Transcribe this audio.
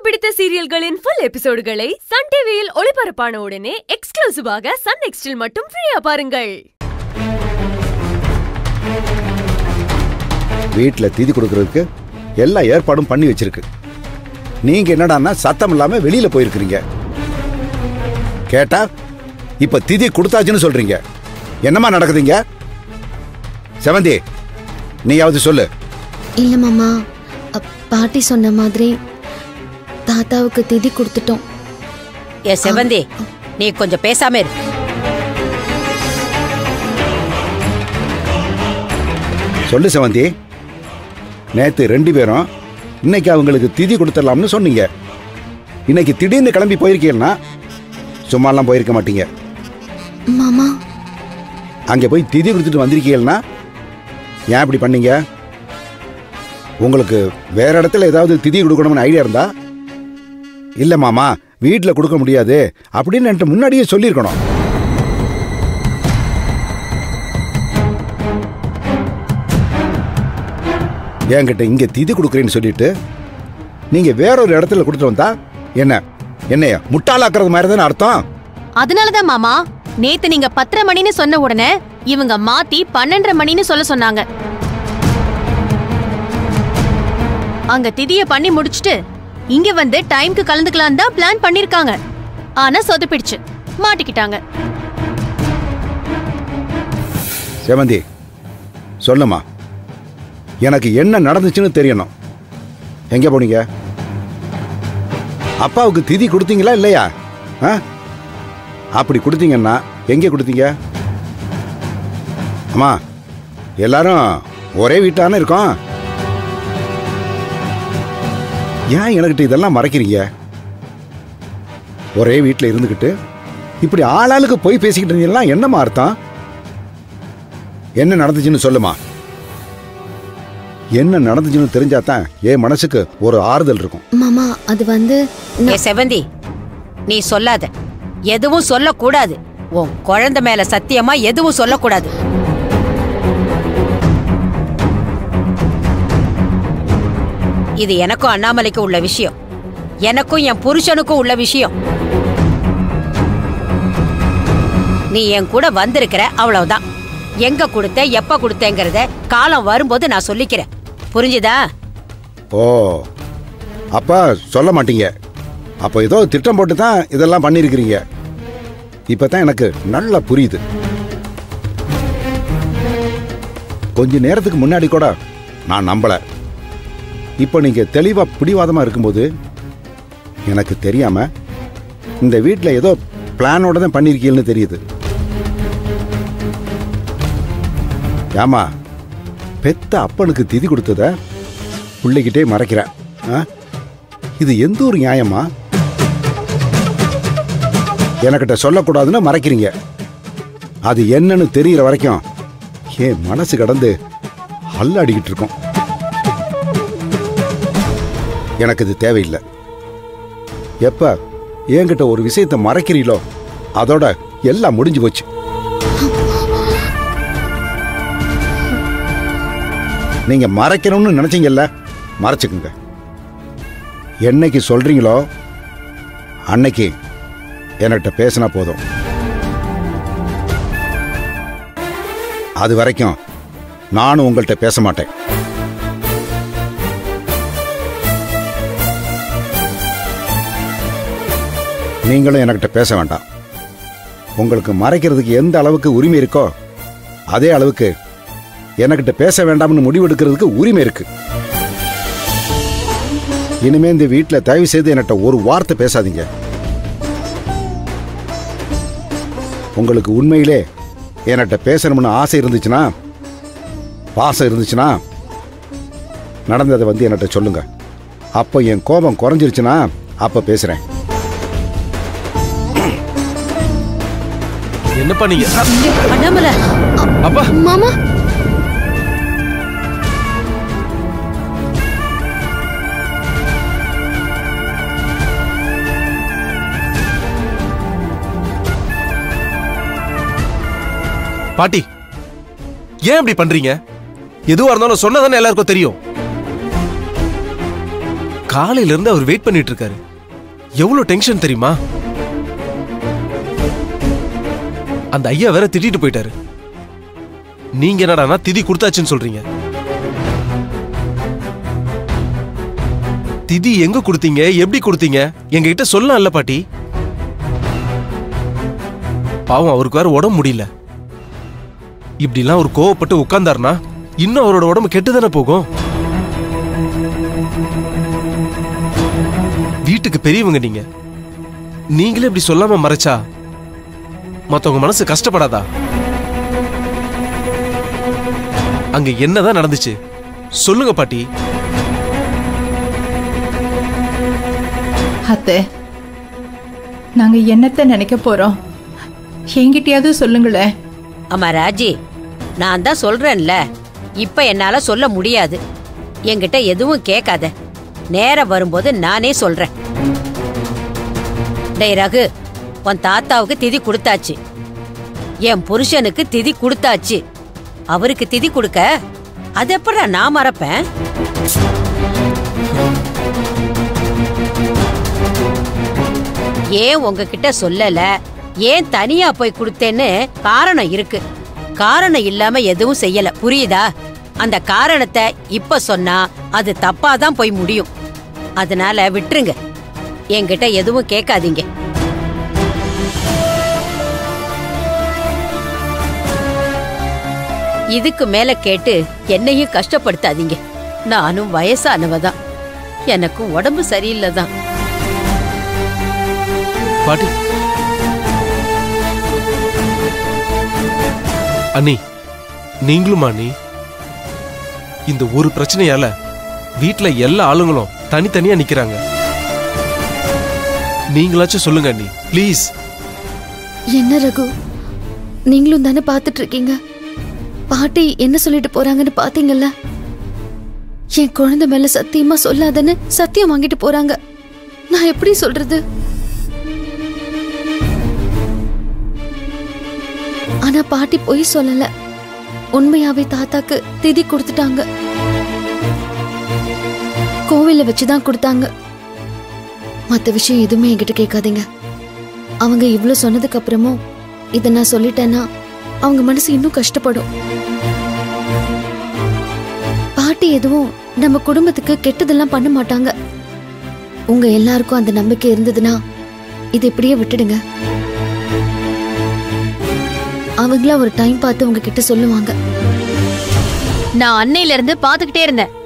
பிடித்த சீரியல்களின் full எபிசோடுகளை Sun டிவியில் ஒளிபரப்பான உடனே எக்ஸ்க்ளூசிவாக சன் நெக்ஸ்டில் மட்டும் ஃப்ரீயா பாருங்கள் வீட்டில் திதி கொடுக்கறதுக்கு எல்லா ஏற்பாடும் பண்ணி வச்சிருக்கு நீங்க என்னடான்னா சத்தம் இல்லாம வெளியில போயிருக்கிறீங்க கேட்டா இப்ப திதி கொடுத்தாச்சுன்னு சொல்றீங்க என்னம்மா நடக்குதுங்க செவந்தி நீயாவது சொல்லு இல்ல மாமா அ, பாட்டி சொன்ன மாதிரி தாத்தாவுக்கு திதி கொடுத்துட்டோம் ஏ செவந்தி நீ கொஞ்சம் பேசாம இரு சொல்லு செவந்தி நேத்து ரெண்டு பேரும் இன்னைக்கு அவங்களுக்கு திதி கொடுத்துடலாம்னு சொன்னீங்க இன்னைக்கு திடீர்னு கிளம்பி போயிருக்கீங்கன்னா சும்மாலாம் போயிருக்க மாட்டீங்க மாமா அங்கே போய் திதி கொடுத்துட்டு வந்திருக்கீங்கன்னா ஏன் இப்படி பண்ணீங்க உங்களுக்கு வேற இடத்துல ஏதாவது திதி கொடுக்கணும்னு ஐடியா இருந்தா இல்லை மாமா வீட்டில் கொடுக்க முடியாது அப்படின்னு என்கிட்ட முன்னாடியே சொல்லியிருக்கணும் என்கிட்ட இங்கே திதி கொடுக்குறேன்னு சொல்லிட்டு நீங்கள் வேற ஒரு இடத்துல கொடுத்துட்டு வந்தா என்ன என்னைய முட்டாளாக்குறது மாதிரி தானே அர்த்தம் அதனாலதான் மாமா நேத்து நீங்க பத்தரை மணின்னு சொன்ன உடனே இவங்க மாத்தி பன்னெண்டரை மணின்னு சொல்ல சொன்னாங்க அங்க திதிய பண்ணி முடிச்சிட்டு இங்க வந்து டைம்க்கு கலந்துக்கலாம் தான் பிளான் பண்ணிருக்காங்க ஆனா சொதப்பிடுச்சு மாட்டிக்கிட்டாங்க செவந்தி சொல்லுமா எனக்கு என்ன நடந்துச்சுன்னு தெரியணும் எங்கே போனீங்க அப்பாவுக்கு திதி கொடுத்தீங்களா இல்லையா ஆ அப்படி கொடுத்தீங்கன்னா எங்கே கொடுத்தீங்க அம்மா எல்லாரும் ஒரே வீட்டான இருக்கோம் ஏன் எனக்கிட்ட இதெல்லாம் மறைக்கிறீங்க ஒரே வீட்டில் இருந்துக்கிட்டு இப்படி ஆளாளுக்கு போய் பேசிக்கிட்டு இருந்தீங்கன்னா என்னம்மா அர்த்தம் என்ன நடந்துச்சுன்னு சொல்லுமா என்ன நடந்துச்சுன்னு தெரிஞ்சாதான் என் மனசுக்கு ஒரு ஆறுதல் இருக்கும் மாமா அது வந்து ஏ நான்- செவந்தி நீ சொல்லாத எதுவும் சொல்லக்கூடாது உன் குழந்தை மேல சத்தியமா எதுவும் சொல்லக்கூடாது இது எனக்கும் அண்ணாமலைக்கும் உள்ள விஷயம் எனக்கும் என் புருஷனுக்கும் உள்ள விஷயம் நீ என் கூட வந்திருக்கிற அவ்வளவுதான் எங்க கொடுத்த எப்ப கொடுத்தேங்கிறத காலம் வரும்போது நான் சொல்லிக்கிறேன் புரிஞ்சுதா ஓ அப்பா சொல்ல மாட்டீங்க அப்போ ஏதோ திட்டம் போட்டு தான் இதெல்லாம் பண்ணியிருக்கிறீங்க இப்போ தான் எனக்கு நல்லா புரியுது கொஞ்ச நேரத்துக்கு முன்னாடி கூட நான் நம்பலை இப்போ நீங்கள் தெளிவாக பிடிவாதமாக இருக்கும்போது எனக்கு தெரியாமல் இந்த வீட்டில் ஏதோ பிளானோட தான் பண்ணியிருக்கீங்கன்னு தெரியுது ஏமா பெத்த அப்பனுக்கு திதி கொடுத்தத பிள்ளைகிட்டே மறைக்கிறேன் ஆ? இது எந்த ஒரு நியாயமா எனக்கிட்ட சொல்லக்கூடாதுன்னு மறைக்கிறீங்க அது என்னன்னு தெரியற வரைக்கும் என் மனசு கடந்து அல்லாடிக்கிட்டு இருக்கும் எனக்கு இது தேவையில்லை எப்ப என்கிட்ட ஒரு விஷயத்தை மறைக்கிறீங்களோ அதோட எல்லாம் முடிஞ்சு போச்சு நீங்க மறைக்கணும்னு நினைச்சீங்கல்ல மறைச்சுக்குங்க என்னைக்கு சொல்றீங்களோ அன்னைக்கு என்கிட்ட பேசினா போதும் அது வரைக்கும் நானும் உங்கள்கிட்ட பேச மாட்டேன் நீங்களும் என்கிட்ட பேச வேண்டாம் உங்களுக்கு மறைக்கிறதுக்கு எந்த அளவுக்கு உரிமை இருக்கோ அதே அளவுக்கு எனக்கிட்ட பேச வேண்டாம்னு முடிவெடுக்கிறதுக்கு உரிமை இருக்கு இனிமே இந்த வீட்டில் தயவு செய்து என்கிட்ட ஒரு வார்த்தை பேசாதீங்க உங்களுக்கு உண்மையிலே என்கிட்ட பேசணும்னு ஆசை இருந்துச்சுன்னா பாசம் இருந்துச்சுன்னா நடந்ததை வந்து என்கிட்ட சொல்லுங்க அப்போ என் கோபம் குறைஞ்சிருச்சுன்னா அப்போ பேசுறேன் என்ன பண்ணீங்க அண்ணாமலை அப்பா மாமா பாட்டி ஏன் இப்படி பண்றீங்க எதுவா இருந்தாலும் சொன்னதானே எல்லாருக்கும் தெரியும் காலையில இருந்து அவர் வெயிட் பண்ணிட்டு இருக்காரு எவ்வளவு டென்ஷன் தெரியுமா அந்த ஐயா வேற திட்டிட்டு போயிட்டாரு நீங்க என்னடானா திதி கொடுத்தாச்சுன்னு சொல்றீங்க திதி எங்க கொடுத்தீங்க எப்படி கொடுத்தீங்க எங்க கிட்ட சொல்லலாம்ல பாட்டி பாவம் அவருக்கு வேற உடம்பு முடியல இப்படிலாம் ஒரு கோவப்பட்டு உட்கார்ந்தாருனா இன்னும் அவரோட உடம்பு கெட்டுதானே போகும் வீட்டுக்கு பெரியவங்க நீங்க நீங்களே இப்படி சொல்லாம மறைச்சா மத்தவங்க மனசு கஷ்டப்படாதா அங்க என்னதான் நடந்துச்சு சொல்லுங்க பாட்டி அத்தை நாங்க என்னத்தை நினைக்க போறோம் என்கிட்டயாவது சொல்லுங்களேன் அம்மா ராஜி நான் தான் சொல்றேன்ல இப்ப என்னால சொல்ல முடியாது என்கிட்ட எதுவும் கேட்காத நேரம் வரும்போது நானே சொல்றேன் டேய் ரகு உன் தாத்தாவுக்கு திதி கொடுத்தாச்சு என் புருஷனுக்கு திதி கொடுத்தாச்சு அவருக்கு திதி கொடுக்க அது எப்படா நான் மறப்பேன் ஏன் உங்ககிட்ட சொல்லல ஏன் தனியா போய் கொடுத்தேன்னு காரணம் இருக்கு காரணம் இல்லாம எதுவும் செய்யல புரியுதா அந்த காரணத்தை இப்ப சொன்னா அது தப்பா தான் போய் முடியும் அதனால விட்டுருங்க என்கிட்ட எதுவும் கேட்காதீங்க இதுக்கு மேல கேட்டு என்னையும் கஷ்டப்படுத்தாதீங்க நானும் வயசானவ தான் எனக்கும் உடம்பு சரியில்லை தான் பாட்டி அண்ணி நீங்களும் அண்ணி இந்த ஒரு பிரச்சனையால வீட்ல எல்லா ஆளுங்களும் தனித்தனியா நிக்கிறாங்க நீங்களாச்சும் சொல்லுங்க அண்ணி ப்ளீஸ் என்ன ரகு நீங்களும் தானே பார்த்துட்டு இருக்கீங்க பாட்டி என்ன சொல்லிட்டு போறாங்கன்னு பாத்தீங்கல்ல என் குழந்தை மேல சத்தியமா சொல்லாதன்னு சத்தியம் வாங்கிட்டு போறாங்க நான் எப்படி சொல்றது ஆனா பாட்டி பொய் சொல்லல உண்மையாவே தாத்தாக்கு திதி கொடுத்துட்டாங்க கோவில்ல வச்சுதான் கொடுத்தாங்க மத்த விஷயம் எதுவுமே என்கிட்ட கேட்காதீங்க அவங்க இவ்ளோ சொன்னதுக்கு அப்புறமும் இதை நான் சொல்லிட்டேன்னா அவங்க மனசு இன்னும் கஷ்டப்படும் பாட்டி எதுவும் நம்ம குடும்பத்துக்கு கெட்டதெல்லாம் பண்ண மாட்டாங்க உங்க எல்லாருக்கும் அந்த நம்பிக்கை இருந்ததுன்னா இது இப்படியே விட்டுடுங்க அவங்களா ஒரு டைம் பார்த்து உங்ககிட்ட சொல்லுவாங்க நான் அன்னையில இருந்து பாத்துக்கிட்டே இருந்தேன்